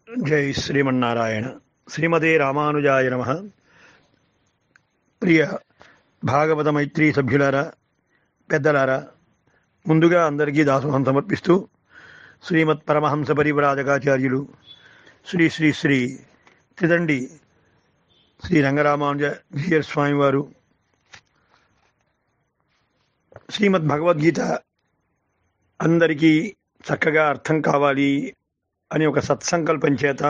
జై శ్రీమన్నారాయణ శ్రీమతే రామానుజాయ నమ ప్రియ భాగవత మైత్రి సభ్యులారా పెద్దలారా ముందుగా అందరికీ దాసోహం సమర్పిస్తూ శ్రీమత్ పరమహంస పరివ్రాజకాచార్యులు శ్రీ శ్రీ శ్రీ త్రిదండి శ్రీ రంగరామానుజ జీయర్ స్వామివారు శ్రీమద్ భగవద్గీత అందరికీ చక్కగా అర్థం కావాలి అని ఒక సత్సంకల్పం చేత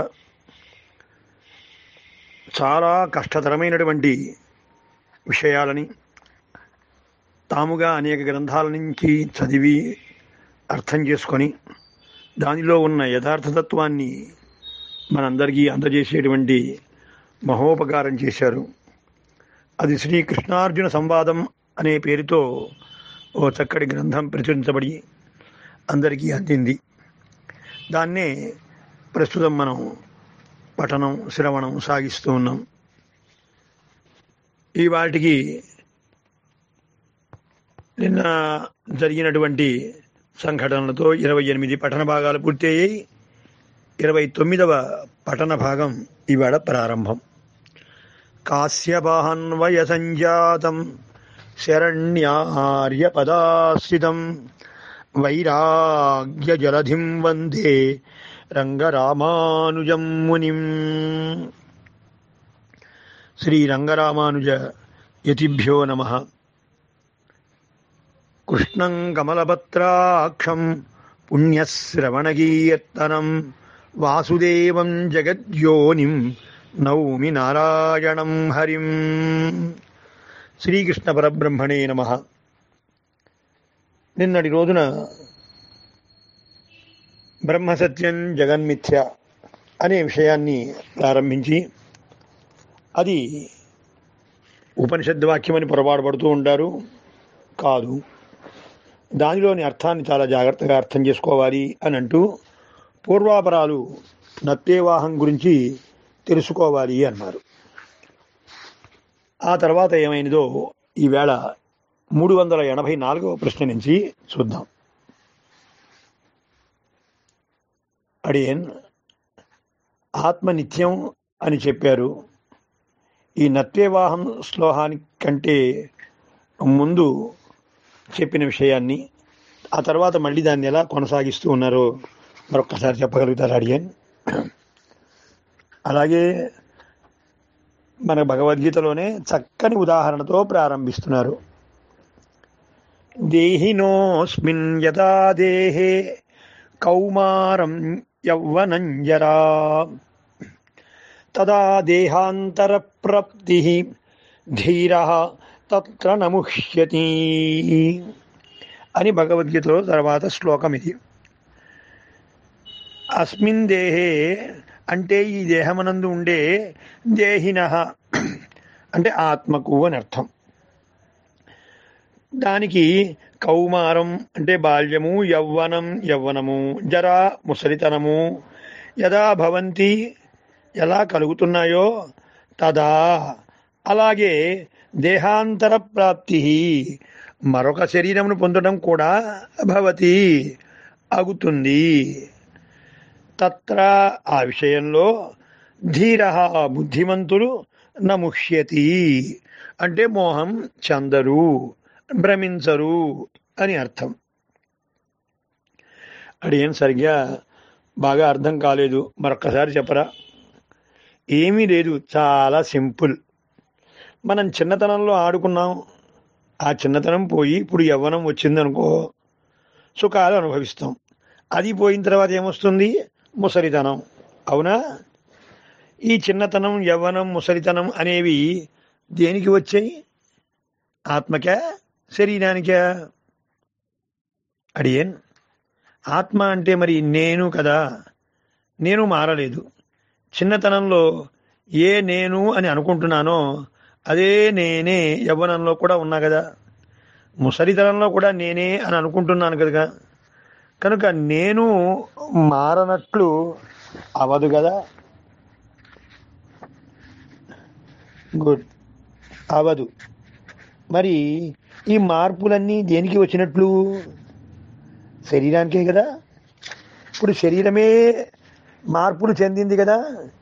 చాలా కష్టతరమైనటువంటి విషయాలని తాముగా అనేక గ్రంథాల నుంచి చదివి అర్థం చేసుకొని దానిలో ఉన్న యథార్థతత్వాన్ని మనందరికీ అందజేసేటువంటి మహోపకారం చేశారు అది శ్రీ కృష్ణార్జున సంవాదం అనే పేరుతో ఓ చక్కటి గ్రంథం ప్రచురించబడి అందరికీ అందింది దాన్నే ప్రస్తుతం మనం పఠనం శ్రవణం సాగిస్తూ ఉన్నాం ఈ వాటికి నిన్న జరిగినటువంటి సంఘటనలతో ఇరవై ఎనిమిది పఠన భాగాలు పూర్తయ్యాయి ఇరవై తొమ్మిదవ పఠన భాగం ఇవాళ ప్రారంభం కాశ్యపాన్వయ సంజాతం శరణ్యార్య పదాశ్రితం వైరాగ్య జలధిం వందే రంగరామానుజం మునిం శ్రీరంగరామానుజ యతిభ్యో నమ కృష్ణం కమలపత్రాక్షం పుణ్యశ్రవణకీర్తనం వాసుదేవం జగద్యోనిం నౌమి నారాయణం హరిం శ్రీకృష్ణ పరబ్రహ్మణే నమ నిన్నటి రోజున బ్రహ్మసత్యం జగన్మిథ్య అనే విషయాన్ని ప్రారంభించి అది ఉపనిషద్ వాక్యమని పొరపాటు పడుతూ ఉంటారు కాదు దానిలోని అర్థాన్ని చాలా జాగ్రత్తగా అర్థం చేసుకోవాలి అని అంటూ పూర్వాపరాలు నత్తేవాహం గురించి తెలుసుకోవాలి అన్నారు ఆ తర్వాత ఏమైనదో ఈవేళ మూడు వందల ఎనభై నాలుగవ ప్రశ్న నుంచి చూద్దాం అడియన్ ఆత్మ నిత్యం అని చెప్పారు ఈ నత్వేవాహం శ్లోహానికి కంటే ముందు చెప్పిన విషయాన్ని ఆ తర్వాత మళ్ళీ దాన్ని ఎలా కొనసాగిస్తూ ఉన్నారో మరొక్కసారి చెప్పగలుగుతారు అడియన్ అలాగే మన భగవద్గీతలోనే చక్కని ఉదాహరణతో ప్రారంభిస్తున్నారు దేహినోస్మిన్ యథా దేహే కౌమారం యౌవనం జరా తదా దేహాంతర ప్రాప్తి ధీర తత్ర నముష్యతి అని భగవద్గీతలో తర్వాత శ్లోకం ఇది అస్మిన్ దేహే అంటే ఈ దేహమనందు ఉండే దేహిన అంటే ఆత్మకు అని అర్థం దానికి కౌమారం అంటే బాల్యము యవ్వనం యవ్వనము జరా ముసలితనము యదా భవంతి ఎలా కలుగుతున్నాయో తదా అలాగే దేహాంతర ప్రాప్తి మరొక శరీరమును పొందడం కూడా భవతి అగుతుంది తత్ర ఆ విషయంలో ధీర బుద్ధిమంతులు నముష్యతి అంటే మోహం చందరు భ్రమించరు అని అర్థం అడిగేం సరిగ్గా బాగా అర్థం కాలేదు మరొక్కసారి చెప్పరా ఏమీ లేదు చాలా సింపుల్ మనం చిన్నతనంలో ఆడుకున్నాం ఆ చిన్నతనం పోయి ఇప్పుడు యవ్వనం వచ్చిందనుకో సుఖాలు అనుభవిస్తాం అది పోయిన తర్వాత ఏమొస్తుంది ముసలితనం అవునా ఈ చిన్నతనం యవ్వనం ముసలితనం అనేవి దేనికి వచ్చాయి ఆత్మకా శరీరానికా అడియన్ ఆత్మ అంటే మరి నేను కదా నేను మారలేదు చిన్నతనంలో ఏ నేను అని అనుకుంటున్నానో అదే నేనే యవ్వనంలో కూడా ఉన్నా కదా ముసలితనంలో కూడా నేనే అని అనుకుంటున్నాను కదా కనుక నేను మారనట్లు అవదు కదా గుడ్ అవదు మరి ఈ మార్పులన్నీ దేనికి వచ్చినట్లు శరీరానికే కదా ఇప్పుడు శరీరమే మార్పులు చెందింది కదా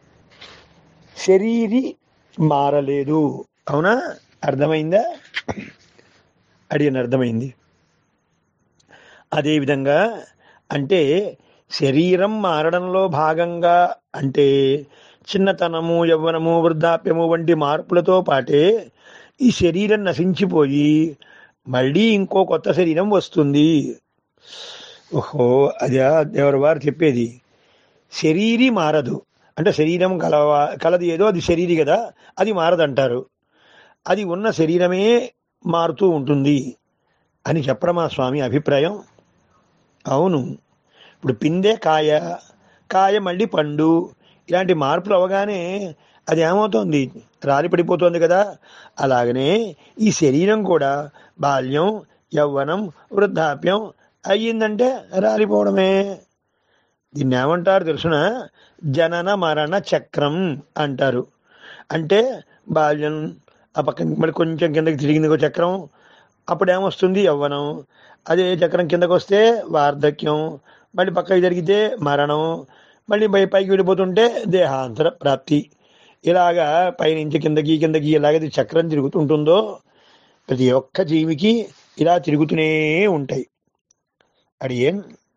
శరీరి మారలేదు అవునా అర్థమైందా అడిగిన అర్థమైంది అదేవిధంగా అంటే శరీరం మారడంలో భాగంగా అంటే చిన్నతనము యవ్వనము వృద్ధాప్యము వంటి మార్పులతో పాటే ఈ శరీరం నశించిపోయి మళ్ళీ ఇంకో కొత్త శరీరం వస్తుంది ఓహో అదే ఎవరి వారు చెప్పేది శరీరి మారదు అంటే శరీరం కలవా కలది ఏదో అది శరీరి కదా అది మారదంటారు అది ఉన్న శరీరమే మారుతూ ఉంటుంది అని చెప్పడమా స్వామి అభిప్రాయం అవును ఇప్పుడు పిందే కాయ కాయ మళ్ళీ పండు ఇలాంటి మార్పులు అవగానే అది ఏమవుతోంది రాలి పడిపోతుంది కదా అలాగనే ఈ శరీరం కూడా బాల్యం యవ్వనం వృద్ధాప్యం అయ్యిందంటే రాలిపోవడమే దీన్ని ఏమంటారు తెలుసున జనన మరణ చక్రం అంటారు అంటే బాల్యం ఆ పక్కన మళ్ళీ కొంచెం కిందకి తిరిగింది ఒక చక్రం అప్పుడు ఏమొస్తుంది యవ్వనం అదే చక్రం కిందకు వస్తే వార్ధక్యం మళ్ళీ పక్కకి జరిగితే మరణం మళ్ళీ పై పైకి వెళ్ళిపోతుంటే దేహాంతర ప్రాప్తి ఇలాగా పైనుంచి కిందకి కిందకి ఎలాగైతే చక్రం తిరుగుతుంటుందో ప్రతి ఒక్క జీవికి ఇలా తిరుగుతూనే ఉంటాయి అడిగేం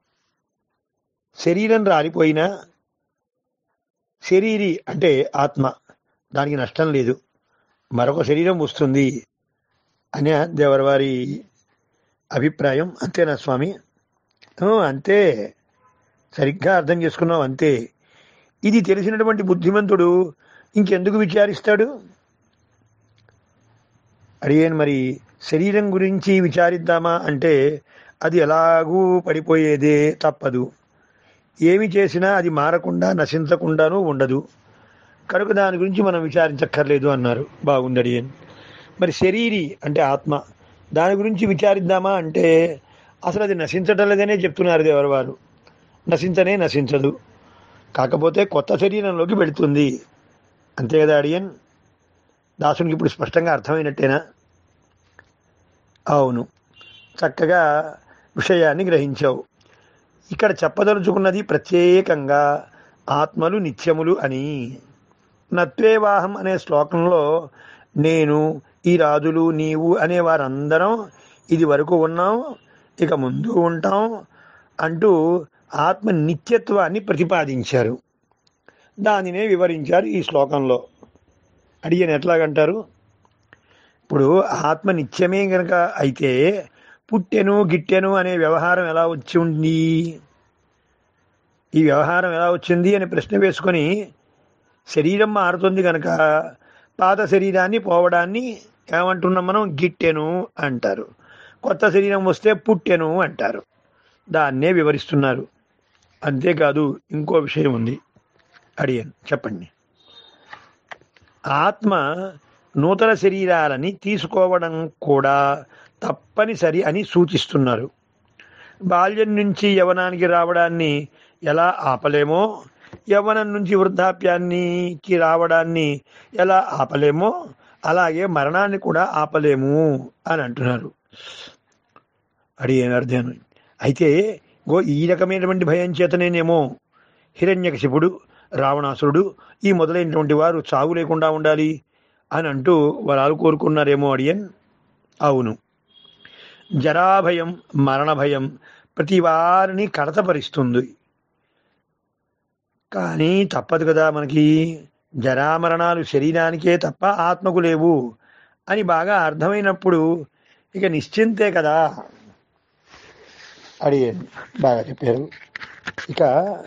శరీరం రాలిపోయినా శరీరి అంటే ఆత్మ దానికి నష్టం లేదు మరొక శరీరం వస్తుంది అనే దేవరవారి అభిప్రాయం అంతేనా స్వామి "ఆ, అంతే సరిగ్గా అర్థం చేసుకున్నావు అంతే ఇది తెలిసినటువంటి బుద్ధిమంతుడు ఇంకెందుకు విచారిస్తాడు అడిగాను మరి శరీరం గురించి విచారిద్దామా అంటే అది ఎలాగూ పడిపోయేదే తప్పదు ఏమి చేసినా అది మారకుండా నశించకుండానూ ఉండదు కనుక దాని గురించి మనం విచారించక్కర్లేదు అన్నారు బాగుంది అడిగాను మరి శరీరి అంటే ఆత్మ దాని గురించి విచారిద్దామా అంటే అసలు అది నశించటం లేదనే చెప్తున్నారు దేవరవారు నశించనే నశించదు కాకపోతే కొత్త శరీరంలోకి వెళుతుంది అంతే కదా అడియన్ దాసునికి ఇప్పుడు స్పష్టంగా అర్థమైనట్టేనా అవును చక్కగా విషయాన్ని గ్రహించావు ఇక్కడ చెప్పదలుచుకున్నది ప్రత్యేకంగా ఆత్మలు నిత్యములు అని నత్వేవాహం అనే శ్లోకంలో నేను ఈ రాజులు నీవు అనే వారందరం ఇది వరకు ఉన్నాం ఇక ముందు ఉంటాం అంటూ ఆత్మ నిత్యత్వాన్ని ప్రతిపాదించారు దానినే వివరించారు ఈ శ్లోకంలో అడిగిన ఎట్లాగంటారు ఇప్పుడు ఆత్మ నిత్యమే గనక అయితే పుట్టెను గిట్టెను అనే వ్యవహారం ఎలా వచ్చి ఉంది ఈ వ్యవహారం ఎలా వచ్చింది అని ప్రశ్న వేసుకొని శరీరం మారుతుంది కనుక పాత శరీరాన్ని పోవడాన్ని ఏమంటున్నాం మనం గిట్టెను అంటారు కొత్త శరీరం వస్తే పుట్టెను అంటారు దాన్నే వివరిస్తున్నారు అంతేకాదు ఇంకో విషయం ఉంది అడిగాను చెప్పండి ఆత్మ నూతన శరీరాలని తీసుకోవడం కూడా తప్పనిసరి అని సూచిస్తున్నారు బాల్యం నుంచి యవనానికి రావడాన్ని ఎలా ఆపలేమో యవ్వనం నుంచి వృద్ధాప్యానికి రావడాన్ని ఎలా ఆపలేమో అలాగే మరణాన్ని కూడా ఆపలేము అని అంటున్నారు అడిగాను అర్థం అయితే గో ఈ రకమైనటువంటి భయం చేతనేనేమో హిరణ్యకశిపుడు రావణాసురుడు ఈ మొదలైనటువంటి వారు చావు లేకుండా ఉండాలి అని అంటూ వారు కోరుకున్నారేమో అడియన్ అవును జరాభయం మరణ భయం ప్రతి వారిని కడతపరిస్తుంది కానీ తప్పదు కదా మనకి జరామరణాలు శరీరానికే తప్ప ఆత్మకు లేవు అని బాగా అర్థమైనప్పుడు ఇక నిశ్చింతే కదా అడిగాను బాగా చెప్పారు ఇక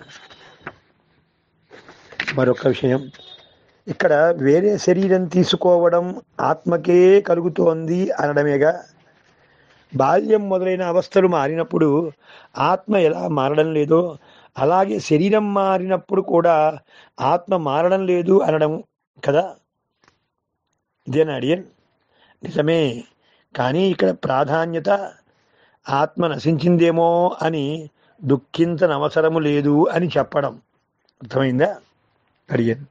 మరొక విషయం ఇక్కడ వేరే శరీరం తీసుకోవడం ఆత్మకే కలుగుతోంది అనడమేగా బాల్యం మొదలైన అవస్థలు మారినప్పుడు ఆత్మ ఎలా మారడం లేదో అలాగే శరీరం మారినప్పుడు కూడా ఆత్మ మారడం లేదు అనడం కదా ఇదేనా అడియన్ నిజమే కానీ ఇక్కడ ప్రాధాన్యత ఆత్మ నశించిందేమో అని దుఃఖించనవసరము లేదు అని చెప్పడం అర్థమైందా అడిగాను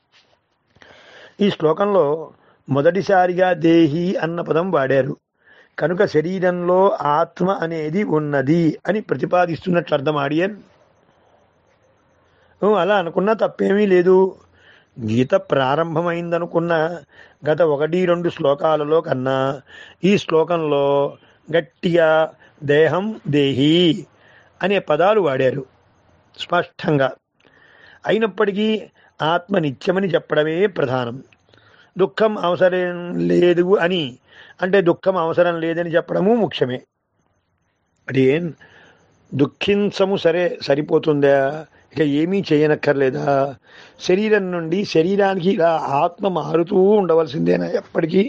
ఈ శ్లోకంలో మొదటిసారిగా దేహి అన్న పదం వాడారు కనుక శరీరంలో ఆత్మ అనేది ఉన్నది అని ప్రతిపాదిస్తున్నట్లు అర్థం ఆడియన్ నువ్వు అలా అనుకున్నా తప్పేమీ లేదు గీత ప్రారంభమైందనుకున్న గత ఒకటి రెండు శ్లోకాలలో కన్నా ఈ శ్లోకంలో గట్టిగా దేహం దేహి అనే పదాలు వాడారు స్పష్టంగా అయినప్పటికీ ఆత్మ నిత్యమని చెప్పడమే ప్రధానం దుఃఖం అవసరం లేదు అని అంటే దుఃఖం అవసరం లేదని చెప్పడము ముఖ్యమే అది ఏం దుఃఖించము సరే సరిపోతుందా ఇక ఏమీ చేయనక్కర్లేదా శరీరం నుండి శరీరానికి ఇలా ఆత్మ మారుతూ ఉండవలసిందేనా ఎప్పటికీ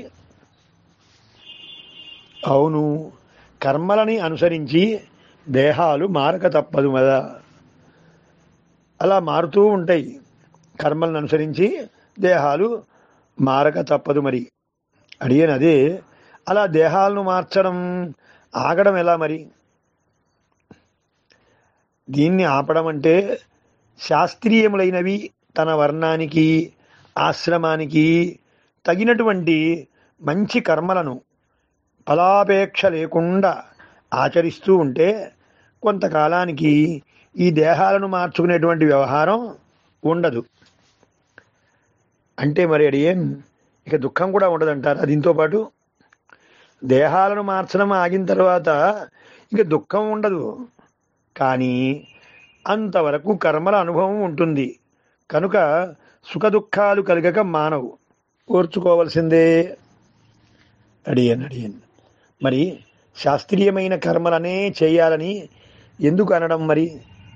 అవును కర్మలని అనుసరించి దేహాలు మారక తప్పదు కదా అలా మారుతూ ఉంటాయి కర్మలను అనుసరించి దేహాలు మారక తప్పదు మరి అడిగాను అదే అలా దేహాలను మార్చడం ఆగడం ఎలా మరి దీన్ని ఆపడం అంటే శాస్త్రీయములైనవి తన వర్ణానికి ఆశ్రమానికి తగినటువంటి మంచి కర్మలను ఫలాపేక్ష లేకుండా ఆచరిస్తూ ఉంటే కొంతకాలానికి ఈ దేహాలను మార్చుకునేటువంటి వ్యవహారం ఉండదు అంటే మరి అది ఏం ఇక దుఃఖం కూడా ఉండదంటారా దీంతో పాటు దేహాలను మార్చడం ఆగిన తర్వాత ఇక దుఃఖం ఉండదు కానీ అంతవరకు కర్మల అనుభవం ఉంటుంది కనుక సుఖ దుఃఖాలు కలగక మానవు ఓర్చుకోవలసిందే అడియన్ అడియన్ మరి శాస్త్రీయమైన కర్మలనే చేయాలని ఎందుకు అనడం మరి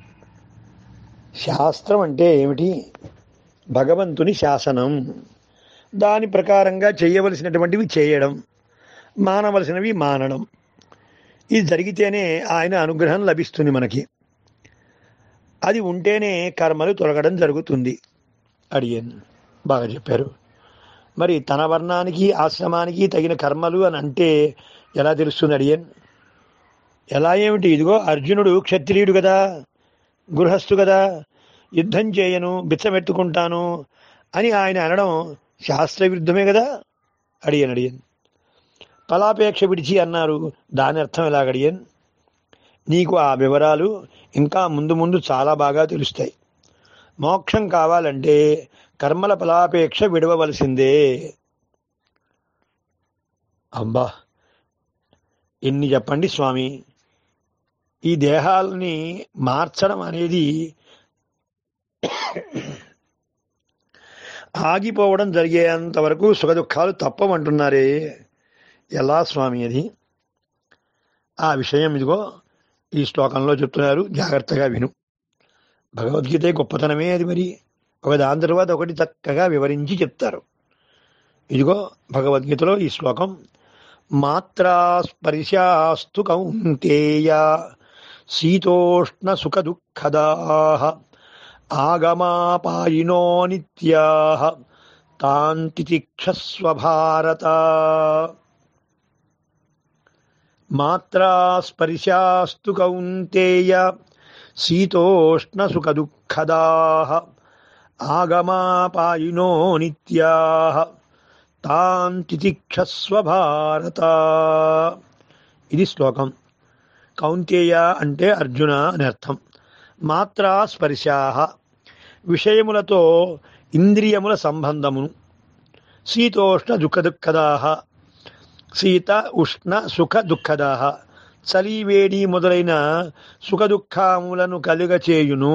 శాస్త్రం అంటే ఏమిటి భగవంతుని శాసనం దాని ప్రకారంగా చేయవలసినటువంటివి చేయడం మానవలసినవి మానడం ఇది జరిగితేనే ఆయన అనుగ్రహం లభిస్తుంది మనకి అది ఉంటేనే కర్మలు తొలగడం జరుగుతుంది అడిగాను బాగా చెప్పారు మరి తన వర్ణానికి ఆశ్రమానికి తగిన కర్మలు అని అంటే ఎలా తెలుస్తుంది అడియన్ ఎలా ఏమిటి ఇదిగో అర్జునుడు క్షత్రియుడు కదా గృహస్థు కదా యుద్ధం చేయను బిచ్చమెత్తుకుంటాను అని ఆయన అనడం శాస్త్ర విరుద్ధమే కదా అడియన్ అడియన్ ఫలాపేక్ష విడిచి అన్నారు దాని అర్థం ఎలా అడియన్ నీకు ఆ వివరాలు ఇంకా ముందు ముందు చాలా బాగా తెలుస్తాయి మోక్షం కావాలంటే కర్మల ఫలాపేక్ష విడవవలసిందే అబ్బా ఎన్ని చెప్పండి స్వామి ఈ దేహాలని మార్చడం అనేది ఆగిపోవడం జరిగేంత వరకు సుఖ దుఃఖాలు తప్పమంటున్నారే ఎలా స్వామి అది ఆ విషయం ఇదిగో ఈ శ్లోకంలో చెప్తున్నారు జాగ్రత్తగా విను భగవద్గీత గొప్పతనమే అది మరి ఒక దాని తర్వాత ఒకటి చక్కగా వివరించి చెప్తారు ఇదిగో భగవద్గీతలో ఈ శ్లోకం మాత్రా స్పర్శాస్తు కౌంతేయ శీతోష్ణ సుఖ దుఃఖదా ఆగమాపాయినో నిత్యా తాంతితిక్షస్వ భారత మాత్రా స్పర్శాస్తు కౌంతేయ శీతోష్ణ సుఖ దుఃఖదా ఆగమాపాయినో నిత్యా తాంతితిక్షస్వ భారత ఇది శ్లోకం కౌంతేయ అంటే అర్జున అని అర్థం మాత్రా స్పర్శాహ విషయములతో ఇంద్రియముల సంబంధమును శీతోష్ణ దుఃఖ దుఃఖదాహ శీత ఉష్ణ సుఖ దుఃఖదాహ చలి వేడి మొదలైన సుఖ దుఃఖములను కలుగచేయును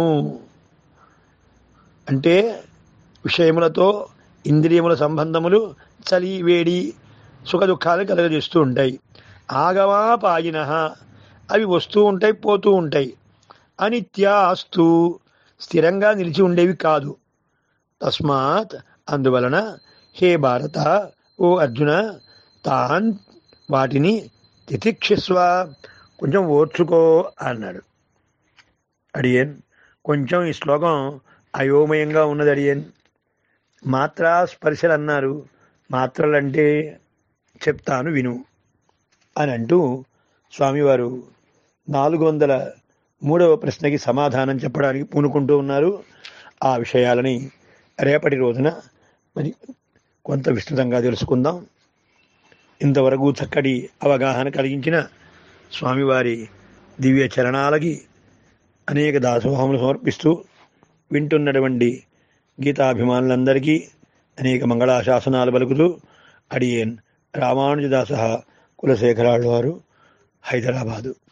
అంటే విషయములతో ఇంద్రియముల సంబంధములు చలి వేడి సుఖ దుఃఖాలు కలుగజేస్తూ ఉంటాయి ఆగమాపాయిన అవి వస్తూ ఉంటాయి పోతూ ఉంటాయి అనిత్యాస్తు స్థిరంగా నిలిచి ఉండేవి కాదు తస్మాత్ అందువలన హే భారత ఓ అర్జున తాన్ వాటిని తితిక్షస్వ కొంచెం ఓర్చుకో అన్నాడు అడియన్ కొంచెం ఈ శ్లోకం అయోమయంగా ఉన్నది అడియన్ మాత్రా స్పర్శలు అన్నారు మాత్రలంటే చెప్తాను విను అని అంటూ స్వామివారు నాలుగు వందల మూడవ ప్రశ్నకి సమాధానం చెప్పడానికి పూనుకుంటూ ఉన్నారు ఆ విషయాలని రేపటి రోజున మరి కొంత విస్తృతంగా తెలుసుకుందాం ఇంతవరకు చక్కటి అవగాహన కలిగించిన స్వామివారి దివ్య చరణాలకి అనేక దాసోహములు సమర్పిస్తూ వింటున్నటువంటి గీతాభిమానులందరికీ అనేక మంగళాశాసనాలు పలుకుతూ అడియేన్ రామానుజదాస కులశేఖరాళ్ళు వారు హైదరాబాదు